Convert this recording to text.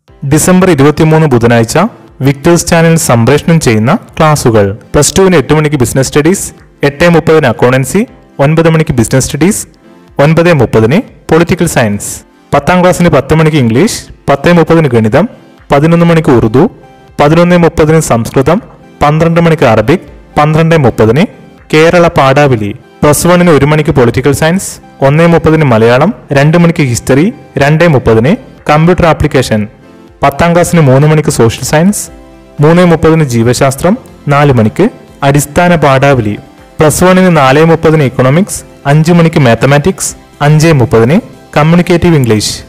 December ഇരുപത്തിമൂന്ന് ബുധനാഴ്ച Victers channel സംപ്രേഷണം ചെയ്യുന്ന ക്ലാസുകൾ പ്ലസ് ടുവിന് എട്ട് മണിക്ക് ബിസിനസ് സ്റ്റഡീസ് എട്ട് മുപ്പതിന് അക്കൗണ്ടൻസി ഒൻപത് മണിക്ക് ബിസിനസ് സ്റ്റഡീസ് ഒൻപത് മുപ്പതിന് പൊളിറ്റിക്കൽ സയൻസ് പത്താം ക്ലാസ്സിന് പത്ത് മണിക്ക് ഇംഗ്ലീഷ് പത്ത് മുപ്പതിന് ഗണിതം പതിനൊന്ന് മണിക്ക് ഉറുദു പതിനൊന്ന് മുപ്പതിന് സംസ്കൃതം പന്ത്രണ്ട് മണിക്ക് അറബിക് പന്ത്രണ്ട് മുപ്പതിന് കേരള പാഠാവലി പ്ലസ് വണ്ണിന് ഒരു മണിക്ക് പൊളിറ്റിക്കൽ സയൻസ് ഒന്ന് മുപ്പതിന് മലയാളം രണ്ട് മണിക്ക് ഹിസ്റ്ററി രണ്ട് മുപ്പതിന് കമ്പ്യൂട്ടർ ആപ്ലിക്കേഷൻ പത്താം ക്ലാസ്സിന് മൂന്ന് മണിക്ക് സോഷ്യൽ സയൻസ് മൂന്ന് മുപ്പതിന് ജീവശാസ്ത്രം നാല് മണിക്ക് അടിസ്ഥാന പാഠാവലി പ്ലസ് വണ്ണിന് നാല് മുപ്പതിന് ഇക്കണോമിക്സ് അഞ്ച് മണിക്ക് മാത്തമാറ്റിക്സ് അഞ്ച് മുപ്പതിന് കമ്മ്യൂണിക്കേറ്റീവ് ഇംഗ്ലീഷ്